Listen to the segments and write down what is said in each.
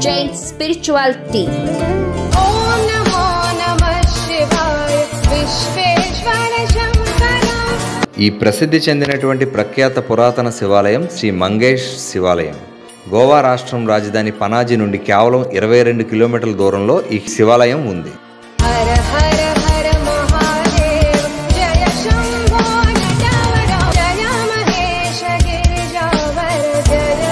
Jain spirituality. ॐ नमो नमः शिवाय विश्वेश्वर शङ्कर ఈ ప్రసిద్ధి చెందినటువంటి ప్రఖ్యాత పురాతన శివాలయం శ్రీ మంగేష్ శివాలయం గోవా రాష్ట్రం రాజధాని పనాజీ నుండి కేవలం ఇరవై రెండు కిలోమీటర్ల దూరంలో ఈ శివాలయం ఉంది हर हर हर महादेव जय शम्भो नटवर जय महेश गिरिजावर जय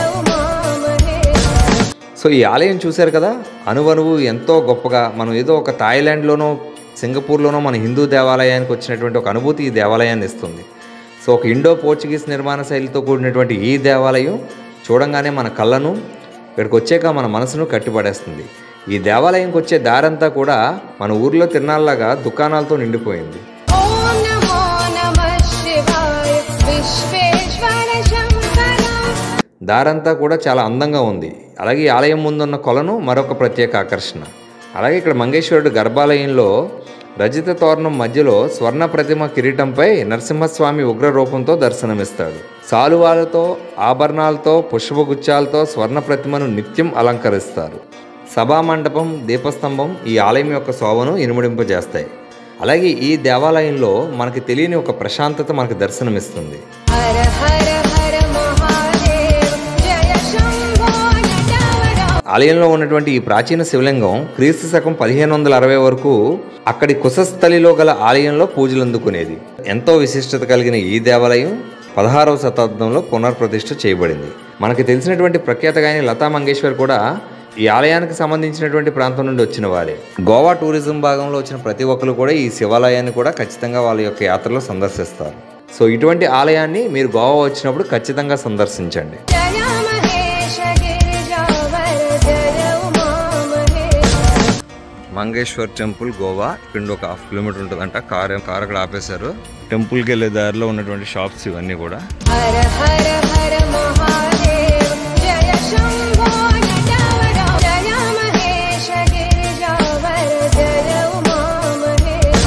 उमामहेश సో ఈ ఆలయం చూశారు కదా అనువనువు ఎంతో గొప్పగా మనం ఏదో ఒక థాయిలాండ్లోనో సింగపూర్లోనో మన హిందూ దేవాలయానికి వచ్చినటువంటి ఒక అనుభూతి ఈ దేవాలయాన్ని ఇస్తుంది సో ఒక ఇండో పోర్చుగీస్ నిర్మాణ శైలితో కూడినటువంటి ఈ దేవాలయం చూడంగానే మన కళ్ళను ఇక్కడికి వచ్చాక మన మనసును కట్టిపడేస్తుంది ఈ దేవాలయంకి వచ్చే దారంతా కూడా మన ఊర్లో తిరణాల్లాగా దుకాణాలతో నిండిపోయింది ॐ नमो नमः शिवाय विश्वेश्वर शङ्कर దారంతా కూడా చాలా అందంగా ఉంది అలాగే ఈ ఆలయం ముందున్న కొలను మరొక ప్రత్యేక ఆకర్షణ అలాగే ఇక్కడ మంగేశ్వరుడు గర్భాలయంలో రజిత తోరణం మధ్యలో స్వర్ణ ప్రతిమ కిరీటంపై నరసింహస్వామి ఉగ్ర రూపంతో దర్శనమిస్తాడు సాలువాలతో ఆభరణాలతో పుష్పగుచ్చాలతో స్వర్ణ ప్రతిమను నిత్యం అలంకరిస్తారు సభామండపం దీపస్తంభం ఈ ఆలయం యొక్క శోభను ఇనుమడింపజేస్తాయి అలాగే ఈ దేవాలయంలో మనకి తెలియని ఒక ప్రశాంతత మనకు దర్శనమిస్తుంది हर हर हर महादेव जय शम्भो नटवर ఆలయంలో ఉన్నటువంటి ఈ ప్రాచీన శివలింగం క్రీస్తు శకం పదిహేను వందల అరవై వరకు అక్కడి కుశస్థలిలో గల ఆలయంలో పూజలు అందుకునేది ఎంతో విశిష్టత కలిగిన ఈ దేవాలయం పదహారవ శతాబ్దంలో పునర్ప్రతిష్ఠ చేయబడింది మనకి తెలిసినటువంటి ప్రఖ్యాత గాయని లతా మంగేశ్వర్ కూడా ఈ ఆలయానికి సంబంధించినటువంటి ప్రాంతం నుండి వచ్చిన వారే గోవా టూరిజం భాగంలో వచ్చిన ప్రతి ఒక్కరు కూడా ఈ శివాలయాన్ని కూడా ఖచ్చితంగా వాళ్ళ యొక్క యాత్రలో సందర్శిస్తారు సో ఇటువంటి ఆలయాన్ని మీరు గోవా వచ్చినప్పుడు ఖచ్చితంగా సందర్శించండి जय महेश गिरिजावर जय उमामहेश మంగేశ్వర్ టెంపుల్ గోవా ఇక్కడ నుండి ఒక హాఫ్ కిలోమీటర్ ఉంటుందంట కార్ కార్ అక్కడ ఆపేశారు టెంపుల్కి వెళ్ళే దారిలో ఉన్నటువంటి షాప్స్ ఇవన్నీ కూడా हर हर हर महादेव जय शम्भो नटवर जय महेश गिरिजावर जय उमामहेश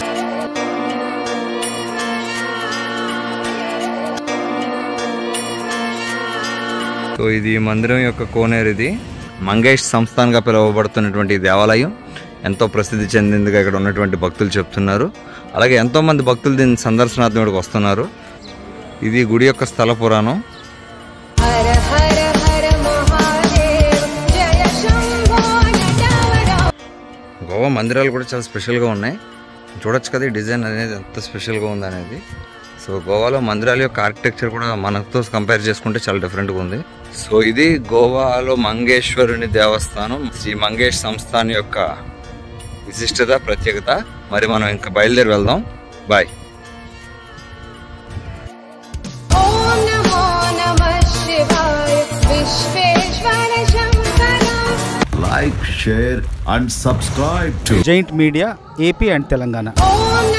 సో ఇది మందిరం యొక్క కోనేరు ఇది మంగేష్ సంస్థాన్గా పిలువబడుతున్నటువంటి ఈ దేవాలయం ఎంతో ప్రసిద్ధి చెందిందిగా ఇక్కడ ఉన్నటువంటి భక్తులు చెప్తున్నారు అలాగే ఎంతో మంది భక్తులు దీని సందర్శనార్థం ఇక్కడికి వస్తున్నారు ఇది గుడి యొక్క స్థల పురాణం हर हर हर महादेव जय शम्भो नटवर గోవా మందిరాలు కూడా చాలా స్పెషల్గా ఉన్నాయి చూడొచ్చు కదా ఈ డిజైన్ అనేది ఎంత స్పెషల్గా ఉంది అనేది సో గోవాలో మందిరాల యొక్క ఆర్కిటెక్చర్ కూడా మనతో కంపేర్ చేసుకుంటే చాలా డిఫరెంట్గా ఉంది సో ఇది గోవాలో మంగేశ్వరుని దేవస్థానం శ్రీ మంగేష్ సంస్థాన్ యొక్క విశిష్టత ప్రత్యేకత మరి మనం ఇంకా బయలుదేరి వెళ్దాం బాయ్ ॐ नमो नमः शिवाय विश्वेश्वर शङ्कर like, share, and subscribe to giant media AP and Telangana Om